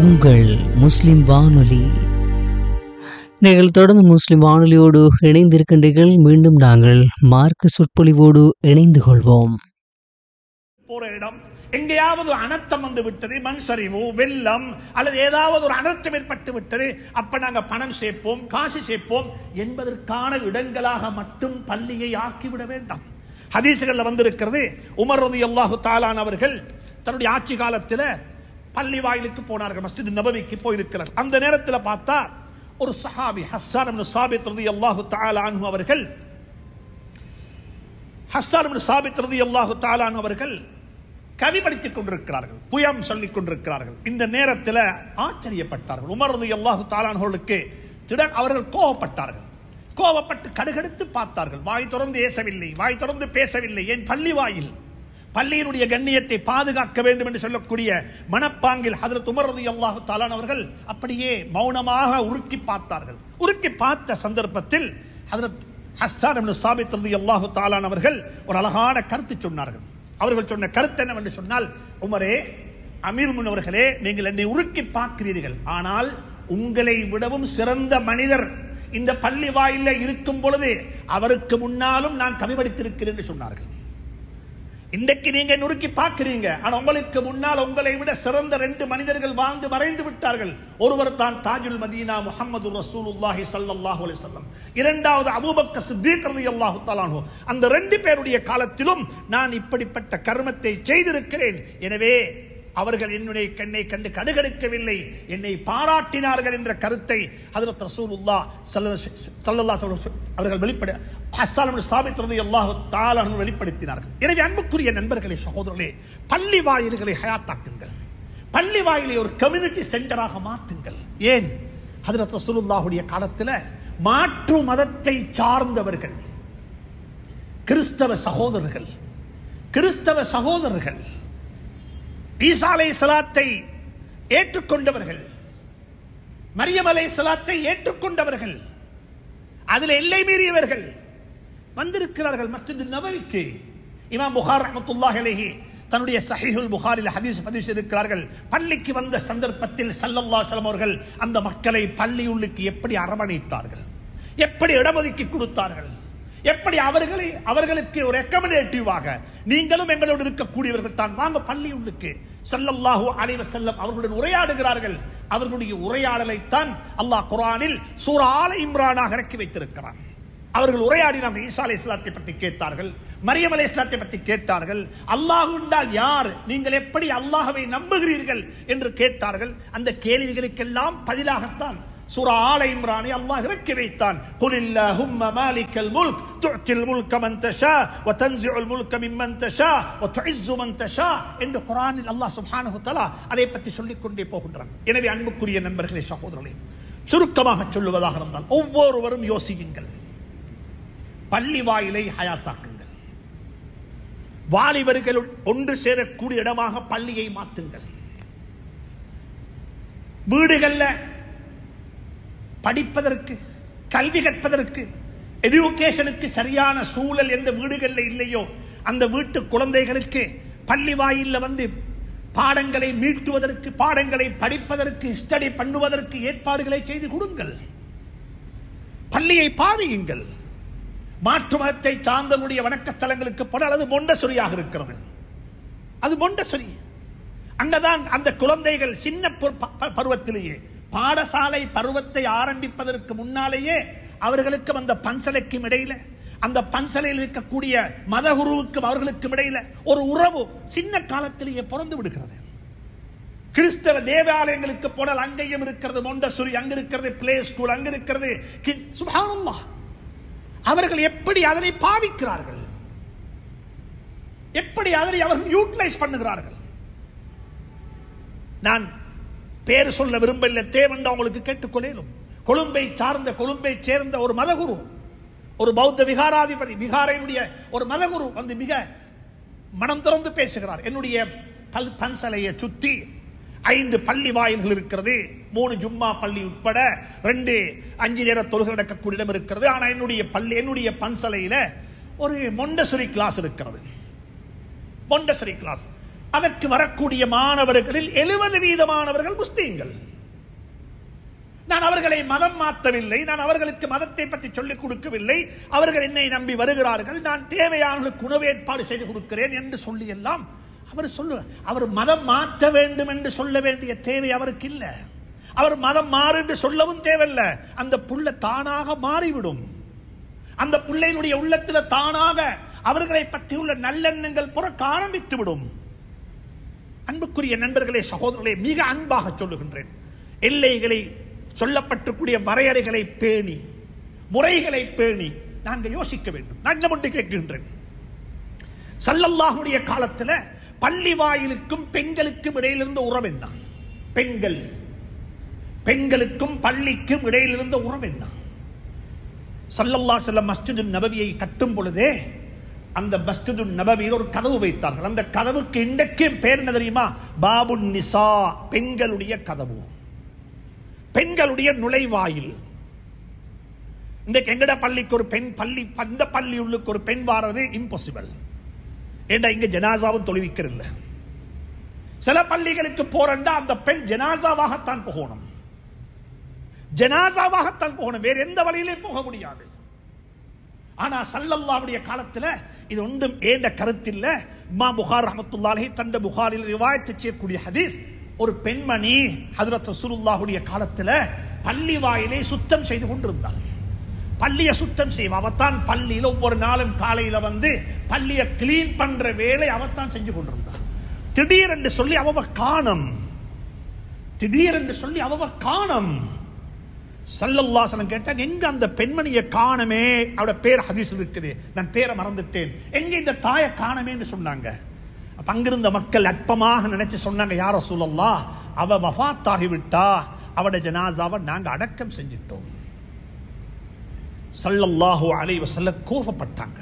உங்கள் முஸ்லிம் வானொலி நீங்கள் தொடர்ந்து முஸ்லிம் வானொலியோடு இணைந்திருக்கின்றீர்கள் மீண்டும் நாங்கள் மார்க்க சொற்பொழிவோடு இணைந்து கொள்வோம் போற இடம் எங்கேயாவது ஒரு அனர்த்தம் வந்து விட்டது மண் சரிவு வெள்ளம் அல்லது ஏதாவது ஒரு அனர்த்தம் ஏற்பட்டு விட்டது அப்ப நாங்க பணம் சேர்ப்போம் காசு சேர்ப்போம் என்பதற்கான இடங்களாக மட்டும் பள்ளியை ஆக்கிவிட வேண்டாம் ஹதீசுகள்ல வந்திருக்கிறது உமர் ரதி அல்லாஹு தாலான் அவர்கள் தன்னுடைய ஆட்சி காலத்தில் பள்ளி வாயிலுக்கு போனார்கள் மஸ்ஜித் நபவிக்கு போயிருக்கிறார் அந்த நேரத்தில் பார்த்தா ஒரு சஹாபி ஹஸ்ஸான் இப்னு சாபித் ரதி அல்லாஹு தாலான் அவர்கள் ஹஸ்ஸான் இப்னு சாபித் ரலியல்லாஹு தஆலா அன்ஹு அவர்கள் கவி படித்துக் கொண்டிருக்கிறார்கள் புயம் சொல்லிக் கொண்டிருக்கிறார்கள் இந்த நேரத்தில் ஆச்சரியப்பட்டார்கள் உமர் ரலியல்லாஹு தஆலா அன்ஹுவுக்கு திடர் அவர்கள் கோபப்பட்டார்கள் கோபப்பட்டு கடுகடுத்து பார்த்தார்கள் வாய் திறந்து ஏசவில்லை வாய் திறந்து பேசவில்லை என் பள்ளி வாயில் பள்ளியினுடைய கண்ணியத்தை பாதுகாக்க வேண்டும் என்று சொல்லக்கூடிய மனப்பாங்கில் ஹதரத் உமர் ரலியல்லாஹு தஆலா அவர்கள் அப்படியே மௌனமாக உருக்கி பார்த்தார்கள் உருக்கி பார்த்த சந்தர்ப்பத்தில் ஹதரத் ஹஸ்ஸான் இப்னு சாபித் ரலியல்லாஹு தஆலான் அவர்கள் ஒரு அழகான கருத்து சொன்னார்கள் அவர்கள் சொன்ன கருத்து என்னவென்று சொன்னால் உமரே அமீர் முன் அவர்களே நீங்கள் என்னை உருக்கி பார்க்கிறீர்கள் ஆனால் உங்களை விடவும் சிறந்த மனிதர் இந்த பள்ளி வாயில இருக்கும் பொழுது அவருக்கு முன்னாலும் நான் கவி படித்திருக்கிறேன் என்று சொன்னார்கள் இன்றைக்கு நீங்க நுறுக்கி பார்க்கிறீங்க ஆனா உங்களுக்கு முன்னால் உங்களை விட சிறந்த ரெண்டு மனிதர்கள் வாழ்ந்து மறைந்து விட்டார்கள் ஒருவர் தான் தாஜுல் மதீனா முஹம்மது ரசூலுல்லாஹி ஸல்லல்லாஹு அலைஹி வஸல்லம் இரண்டாவது அபூபக்கர் சித்தீக் ரலியல்லாஹு தஆலா அன்ஹு அந்த ரெண்டு பேருடைய காலத்திலும் நான் இப்படிப்பட்ட கர்மத்தை செய்திருக்கிறேன் எனவே அவர்கள் என்னுடைய கண்ணை கண்டு கடுகடுக்கவில்லை என்னை பாராட்டினார்கள் என்ற கருத்தை ஹஜரத் ரசூலுல்லா ஸல்லல்லாஹு அலைஹி வஸல்லம் அவர்கள் வெளிப்பட ஹஸ்ஸான் இப்னு சாபித் ரலியல்லாஹு தஆலா அன்ஹு வெளிப்படுத்தினார்கள் எனவே அன்புக்குரிய நண்பர்களே சகோதரர்களே பள்ளி வாயில்களை ஹயாத்தாக்குங்கள் பள்ளி வாயிலை ஒரு கம்யூனிட்டி சென்டராக மாற்றுங்கள் ஏன் ஹஜரத் ரசூலுல்லாஹுடைய காலத்தில் மாற்று மதத்தை சார்ந்தவர்கள் கிறிஸ்தவ சகோதரர்கள் கிறிஸ்தவ சகோதரர்கள் ஈசா அலை சலாத்தை ஏற்றுக்கொண்டவர்கள் மரியம் அலை சலாத்தை ஏற்றுக்கொண்டவர்கள் அதில் எல்லை மீறியவர்கள் வந்திருக்கிறார்கள் மஸ்ஜித் நபவிக்கு இமாம் புகார் ரஹ்மத்துல்லாஹி அலைஹி தன்னுடைய சஹீஹுல் புகாரில் ஹதீஸ் பதிவு செய்திருக்கிறார்கள் பள்ளிக்கு வந்த சந்தர்ப்பத்தில் ஸல்லல்லாஹு அலைஹி வஸல்லம் அவர்கள் அந்த மக்களை பள்ளியுள்ளுக்கு எப்படி அரவணைத்தார்கள் எப்படி இடஒதுக்கி கொடுத்தார்கள் எப்படி அவர்களை அவர்களுக்கு ஒரு ரெக்கமெண்டேட்டிவாக நீங்களும் எங்களோடு இருக்கக்கூடியவர்கள் தான் வாங்க பள்ளி உள்ளுக்கு ஸல்லல்லாஹு அலைஹி வஸல்லம் அவர்களுடன் உரையாடுகிறார்கள் அவர்களுடைய உரையாடலை தான் அல்லாஹ் குர்ஆனில் சூரா ஆல இம்ரானாக இறக்கி வைத்திருக்கிறான் அவர்கள் உரையாடினாங்க ஈசா அலை இஸ்லாத்தை பற்றி கேட்டார்கள் மரியம் அலை இஸ்லாத்தை பற்றி கேட்டார்கள் அல்லாஹ் என்றால் யார் நீங்கள் எப்படி அல்லாஹ்வை நம்புகிறீர்கள் என்று கேட்டார்கள் அந்த கேள்விகளுக்கெல்லாம் பதிலாகத்தான் சூரா ஆல இம்ரானை அல்லாஹ் இறக்கி வைத்தான் குல் இல்லஹும்ம மாலிக்கல் முல்க் துஅத்தில் முல்க மன் தஷா வ தன்ஸிஉல் முல்க மிம்மன் தஷா வ துஇஸ்ஸு மன் தஷா என்று குர்ஆனில் அல்லாஹ் சுப்ஹானஹு தஆலா அதை பற்றி சொல்லிக் கொண்டே போகின்றான் எனவே அன்புக்குரிய நண்பர்களே சகோதரர்களே சுருக்கமாக சொல்லுவதாக இருந்தால் ஒவ்வொருவரும் யோசியுங்கள் பள்ளி வாயிலை ஹயாத்தாக்குங்கள் வாலிபர்கள் ஒன்று சேரக்கூடிய இடமாக பள்ளியை மாற்றுங்கள் வீடுகள்ல படிப்பதற்கு கல்வி கற்பதற்கு எஜுகேஷனுக்கு சரியான சூழல் எந்த வீடுகளில் இல்லையோ அந்த வீட்டு குழந்தைகளுக்கு பள்ளி வாயில்ல வந்து பாடங்களை மீட்டுவதற்கு பாடங்களை படிப்பதற்கு ஸ்டடி பண்ணுவதற்கு ஏற்பாடுகளை செய்து கொடுங்கள் பள்ளியை பாவியுங்கள் மாற்று மதத்தை சார்ந்தவருடைய வணக்க ஸ்தலங்களுக்கு போன அல்லது மொண்டசொரியாக இருக்கிறது அது மொண்டசொரி அங்கதான் அந்த குழந்தைகள் சின்ன பொ- ப- பருவத்திலேயே பாடசாலை பருவத்தை ஆரம்பிப்பதற்கு முன்னாலேயே அவர்களுக்கும் அந்த பன்சலைக்கும் இடையில அந்த பன்சலையில் இருக்கக்கூடிய மதகுருவுக்கும் அவர்களுக்கும் இடையில ஒரு உறவு சின்ன காலத்திலேயே பிறந்து விடுகிறது கிறிஸ்தவ தேவாலயங்களுக்கு போனால் அங்கேயும் இருக்கிறது மொண்டசுரி அங்க இருக்கிறது பிளே ஸ்கூல் அங்க இருக்கிறது கி- சுப்ஹானல்லாஹ் அவர்கள் எப்படி அதனை பாவிக்கிறார்கள் எப்படி அதனை அவர்கள் யூட்டிலைஸ் பண்ணுகிறார்கள் நான் பேர் சொல்ல விரும்பவில்லை தேவன் உங்களுக்கு கேட்டுக்கொள்ளேனும் கொழும்பை சார்ந்த கொழும்பை சேர்ந்த ஒரு மதகுரு ஒரு பௌத்த விகாராதிபதி விகாரையினுடைய ஒரு மதகுரு வந்து மிக மனம் திறந்து பேசுகிறார் என்னுடைய பல் பன்சலையை சுத்தி ஐந்து பள்ளி வாயில்கள் இருக்கிறது மூணு ஜும்மா பள்ளி உட்பட ரெண்டு அஞ்சு நேர தொழுகை நடக்கக்கூடிய இடம் இருக்கிறது ஆனா என்னுடைய பள்ளி என்னுடைய பன்சலையில ஒரு மொண்டசுரி கிளாஸ் இருக்கிறது மொண்டசரி கிளாஸ் அதற்கு வரக்கூடிய மாணவர்களில் எழுபது வீதமானவர்கள் முஸ்லீம்கள் நான் அவர்களை மதம் மாற்றவில்லை நான் அவர்களுக்கு மதத்தை பற்றி சொல்லிக் கொடுக்கவில்லை அவர்கள் என்னை நம்பி வருகிறார்கள் நான் தேவையானவர்களுக்கு உணவு ஏற்பாடு செய்து கொடுக்கிறேன் என்று சொல்லி எல்லாம் அவர் சொல்லு அவர் மதம் மாற்ற வேண்டும் என்று சொல்ல வேண்டிய தேவை அவருக்கு இல்ல அவர் மதம் மாறு என்று சொல்லவும் தேவையில்லை அந்த புள்ள தானாக மாறிவிடும் அந்த பிள்ளையினுடைய உள்ளத்தில் தானாக அவர்களை பற்றி உள்ள நல்லெண்ணங்கள் புறக்க ஆரம்பித்து விடும் அன்புக்குரிய நண்பர்களே சகோதரர்களே மிக அன்பாக சொல்லுகின்றேன் எல்லைகளை சொல்லப்பட்டிருக்கூடிய வரையறைகளை பேணி முறைகளை பேணி நாங்கள் யோசிக்க வேண்டும் நான் என்ன ஒன்று கேட்கின்றேன் சல்லல்லாஹுடைய காலத்துல பள்ளி வாயிலுக்கும் பெண்களுக்கும் இடையில் இருந்த உறவு என்ன பெண்கள் பெண்களுக்கும் பள்ளிக்கும் இடையில் இருந்த உறவு என்ன சல்லல்லா செல்லம் மஸ்ஜிது நபவியை கட்டும் பொழுதே அந்த மஸ்ஜிது நபவியில் ஒரு கதவு வைத்தார்கள் அந்த கதவுக்கு இன்றைக்கு பேர் என்ன தெரியுமா பாபு நிசா பெண்களுடைய கதவு பெண்களுடைய நுழைவாயில் இன்றைக்கு எங்கட பள்ளிக்கு ஒரு பெண் பள்ளி அந்த பள்ளி உள்ளுக்கு ஒரு பெண் வாரது இம்பாசிபிள் ஏண்டா இங்க ஜனாசாவும் தொழுவிக்கிறல்ல சில பள்ளிகளுக்கு போறண்டா அந்த பெண் ஜனாசாவாகத்தான் போகணும் ஜனாசாவாகத்தான் போகணும் வேற எந்த வழியிலே போக முடியாது ஆனா சல்லல்லாவுடைய காலத்துல இது ஒன்றும் ஏண்ட கருத்தில்ல மா புகார் ரஹமத்துல்லாஹி தண்ட புகாரில் ரிவாயத்து செய்யக்கூடிய ஹதீஸ் ஒரு பெண்மணி ஹதரத் ரசூலுல்லாஹுடைய காலத்துல பள்ளி வாயிலை சுத்தம் செய்து கொண்டிருந்தார் பள்ளியை சுத்தம் செய்வா அவத்தான் பள்ளியில ஒவ்வொரு நாளும் காலையில வந்து பள்ளியை கிளீன் பண்ற வேலை அவத்தான் செஞ்சு கொண்டிருந்தார் திடீரென்று சொல்லி அவ காணம் திடீரென்று சொல்லி அவ காணம் சல்லல்லாசனம் கேட்டாங்க எங்க அந்த பெண்மணியை காணமே அவட பேர் ஹதீஸ் இருக்குது நான் பேரை மறந்துட்டேன் எங்க இந்த தாயை காணமேன்னு சொன்னாங்க அப்ப அங்கிருந்த மக்கள் அற்பமாக நினைச்சு சொன்னாங்க யார சூழல்லா அவ வஃத்தாகி விட்டா அவட ஜனாசாவை நாங்க அடக்கம் செஞ்சிட்டோம் சல்லல்லாஹு அலைஹி வஸல்லம் கோபப்பட்டாங்க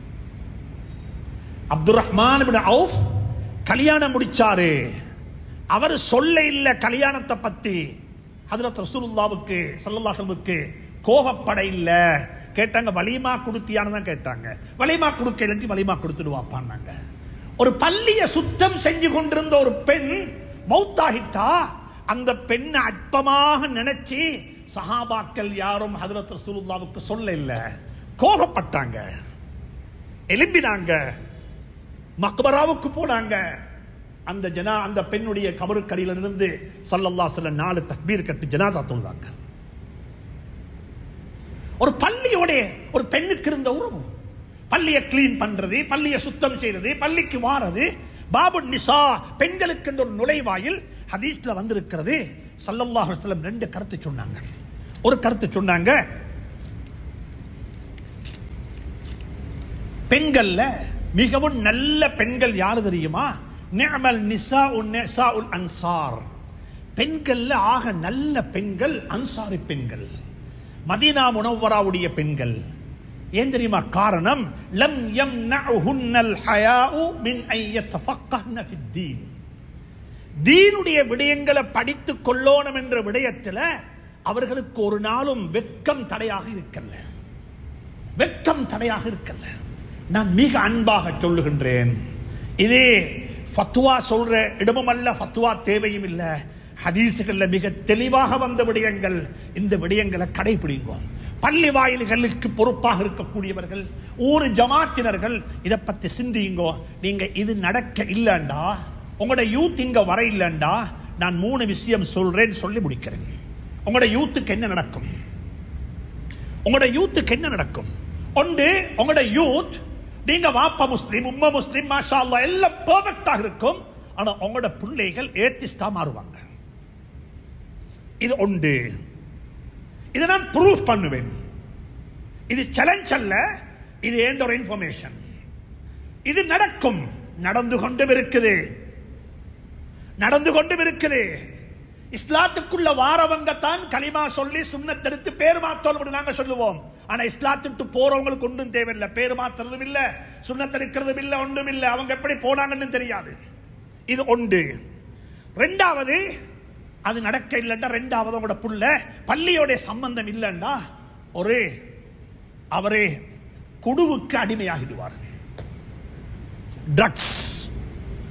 அப்துல் ரஹ்மான் இப்னு அவுஃப் கல்யாணம் முடிச்சாரு அவர் சொல்ல இல்ல கல்யாணத்தை பத்தி ஹதரத் ரசூலுல்லாவுக்கு சல்லல்லாஹுக்கு கோபப்பட இல்ல கேட்டாங்க வலிமா கொடுத்தியான்னு தான் கேட்டாங்க வலிமா கொடுக்க இல்லாட்டி வலிமா கொடுத்துடுவாப்பான்னாங்க ஒரு பள்ளிய சுத்தம் செஞ்சு கொண்டிருந்த ஒரு பெண் மௌத்தாகிட்டா அந்த பெண்ணை அற்பமாக நினைச்சு சஹாபாக்கள் யாரும் ஹதரத் ரசூலுல்லாவுக்கு சொல்ல இல்ல கோபப்பட்டாங்க எலும்பினாங்க மக்பராவுக்கு போனாங்க அந்த ஜனா அந்த பெண்ணுடைய கபருக்கடியில இருந்து சல்லல்லா சில நாலு தக்பீர் கட்டி ஜனாசா தொழுதாங்க ஒரு பள்ளியோட ஒரு பெண்ணுக்கு இருந்த உறவு பள்ளியை கிளீன் பண்றது பள்ளியை சுத்தம் செய்யறது பள்ளிக்கு வாரது பாபு நிசா பெண்களுக்கு என்ற ஒரு நுழைவாயில் ஹதீஸ்ல வந்திருக்கிறது சல்லல்லாஹு அலைஹி வஸல்லம் ரெண்டு கருத்து சொன்னாங்க ஒரு கருத்து சொன்னாங்க பெண்கள்ல மிகவும் நல்ல பெண்கள் யாரு தெரியுமா நிஅமல் நிசா உன் நிசா உல் அன்சார் பெண்கள்ல ஆக நல்ல பெண்கள் அன்சாரி பெண்கள் மதீனா முனவராவுடைய பெண்கள் ஏன் தெரியுமா காரணம் லம் யம்னஉஹுன்னல் ஹயாஉ மின் ஐ யத்தஃபக்கஹ்ன ஃபித்தீன் தீனுடைய விடயங்களை படித்துக் கொள்ளோணும் என்ற விடயத்துல அவர்களுக்கு ஒரு நாளும் வெட்கம் தடையாக இருக்கல்ல வெட்கம் தடையாக இருக்கல்ல நான் மிக அன்பாக சொல்லுகின்றேன் இதே ஃபத்வா சொல்ற இடமும் அல்ல ஃபத்வா தேவையும் இல்ல ஹதீசுகள்ல மிக தெளிவாக வந்த விடயங்கள் இந்த விடயங்களை கடைபிடிங்க பள்ளி வாயில்களுக்கு பொறுப்பாக இருக்கக்கூடியவர்கள் ஊர் ஜமாத்தினர்கள் இதை பத்தி சிந்தியுங்கோ நீங்க இது நடக்க இல்லைண்டா உங்களோட யூத் இங்க வர இல்லைண்டா நான் மூணு விஷயம் சொல்றேன் சொல்லி முடிக்கிறேன் உங்களோட யூத்துக்கு என்ன நடக்கும் உங்களோட யூத்துக்கு என்ன நடக்கும் ஒன்று உங்களோட யூத் நீங்க வாப்பா முஸ்லீம் உம்மா முஸ்லீம் மாஷா அல்லாஹ் எல்லாம் பெர்ஃபெக்டாக இருக்கும் ஆனா உங்களோட பிள்ளைகள் ஏத்திஸ்டா மாறுவாங்க இது உண்டு இதை நான் ப்ரூஃப் பண்ணுவேன் இது சேலஞ்ச் அல்ல இது ஏண்ட ஒரு இன்ஃபர்மேஷன் இது நடக்கும் நடந்து கொண்டும் இருக்குது நடந்து கொண்டும் இருக்குது இஸ்லாத்துக்குள்ள வாரவங்க தான் களிமா சொல்லி சுண்ணத்தெடுத்து பேர் மாத்தோம் நாங்க சொல்லுவோம் ஆனா இஸ்லாத்துக்கு போறவங்களுக்கு ஒன்றும் தேவையில்லை பேர் மாத்துறதும் இல்ல சுண்ணத்தெடுக்கிறதும் இல்ல ஒன்றும் இல்ல அவங்க எப்படி போனாங்கன்னு தெரியாது இது ஒன்று ரெண்டாவது அது நடக்க இல்லைண்டா ரெண்டாவது உங்களோட புள்ள பள்ளியோட சம்பந்தம் இல்லைண்டா ஒரு அவரே குடுவுக்கு அடிமையாகிடுவார் ட்ரக்ஸ்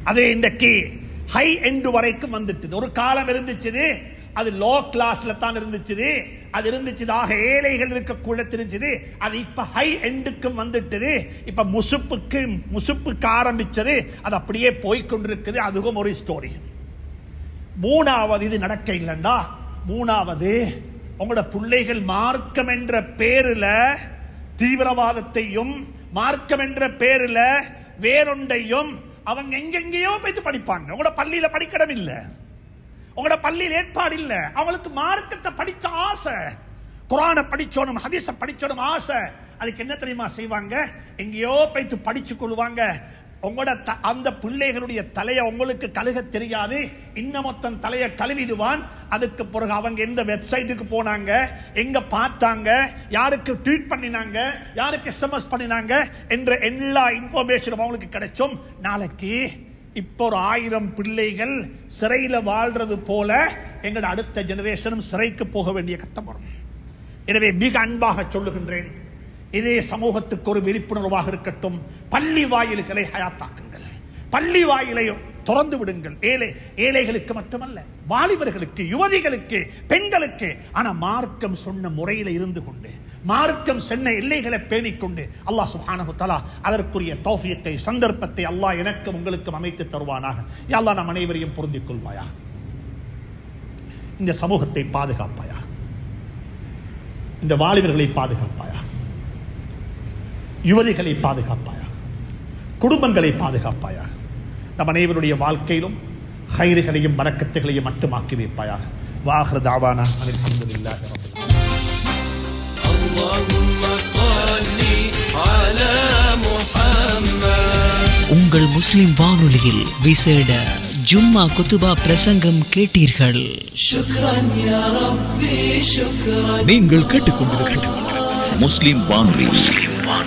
அது இன்றைக்கு ஹை எண்டு வரைக்கும் வந்துட்டு ஒரு காலம் இருந்துச்சு அது லோ கிளாஸ்ல தான் இருந்துச்சு அது இருந்துச்சுதாக ஏழைகள் இருக்கக்கூட தெரிஞ்சது அது இப்ப ஹை எண்டுக்கும் வந்துட்டது இப்ப முசுப்புக்கு முசுப்புக்கு ஆரம்பிச்சது அது அப்படியே போய்க்கொண்டிருக்குது அதுவும் ஒரு ஸ்டோரி மூணாவது இது நடக்க இல்லைண்டா மூணாவது உங்களோட பிள்ளைகள் மார்க்கம் என்ற பேருல தீவிரவாதத்தையும் மார்க்கம் என்ற பேருல வேறொன்றையும் அவங்க எங்கெங்கேயோ போயிட்டு படிப்பாங்க உங்களோட பள்ளியில படிக்கடம் இல்ல உங்களோட பள்ளியில் ஏற்பாடு இல்ல அவங்களுக்கு மார்க்கத்தை படிச்ச ஆசை குரானை படிச்சோனும் ஹதீஸ படிச்சோனும் ஆசை அதுக்கு என்ன தெரியுமா செய்வாங்க எங்கேயோ போயிட்டு படிச்சு கொள்வாங்க உங்களோட த- அந்த பிள்ளைகளுடைய தலையை உங்களுக்கு கழுக தெரியாது இன்னமொத்தன் தலையை கழுவிடுவான் அதுக்கு பிறகு அவங்க எந்த வெப்சைட்டுக்கு போனாங்க எங்க பார்த்தாங்க யாருக்கு ட்வீட் பண்ணினாங்க யாருக்கு எஸ்எம்எஸ் பண்ணினாங்க என்ற எல்லா இன்ஃபர்மேஷனும் அவங்களுக்கு கிடைச்சும் நாளைக்கு இப்போ ஒரு ஆயிரம் பிள்ளைகள் சிறையில வாழ்றது போல எங்களோட அடுத்த ஜெனரேஷனும் சிறைக்கு போக வேண்டிய கட்டம் வரும் எனவே மிக அன்பாக சொல்லுகின்றேன் இதே சமூகத்துக்கு ஒரு விழிப்புணர்வாக இருக்கட்டும் பள்ளி வாயில்களை ஹயாத்தாக்குங்கள் பள்ளி வாயிலை திறந்து விடுங்கள் ஏழை ஏழைகளுக்கு மட்டுமல்ல வாலிபர்களுக்கு யுவதிகளுக்கு பெண்களுக்கு ஆனா மார்க்கம் சொன்ன முறையில இருந்து கொண்டு மார்க்கம் சொன்ன எல்லைகளை பேணிக்கொண்டு அல்லாஹ் சுப்ஹானஹு தஆலா அதற்குரிய தௌஃபியத்தை சந்தர்ப்பத்தை அல்லாஹ் எனக்கும் உங்களுக்கும் அமைத்து தருவானாக யா அல்லாஹ் நம் அனைவரையும் பொருந்திக் கொள்வாயா இந்த சமூகத்தை பாதுகாப்பாயா இந்த வாலிபர்களை பாதுகாப்பாயா யுவதிகளை பாதுகாப்பாயா குடும்பங்களை பாதுகாப்பாயா நம் அனைவருடைய வாழ்க்கையிலும் ஹைறுகளையும் வரக்கத்துகளையும் மட்டுமாக்கி வைப்பாயா வாஹர் தாவானா அல்ஹம்துலில்லாஹி ரப்பில் اللهم صل على محمد உங்கள் முஸ்லிம் வானொலியில் விசேட ஜும்மா குத்துபா பிரசங்கம் கேட்டீர்கள் شكرا يا ربي شكرا நீங்கள் கேட்டுக்கொண்டிருப்பது முஸ்லிம் வானொலி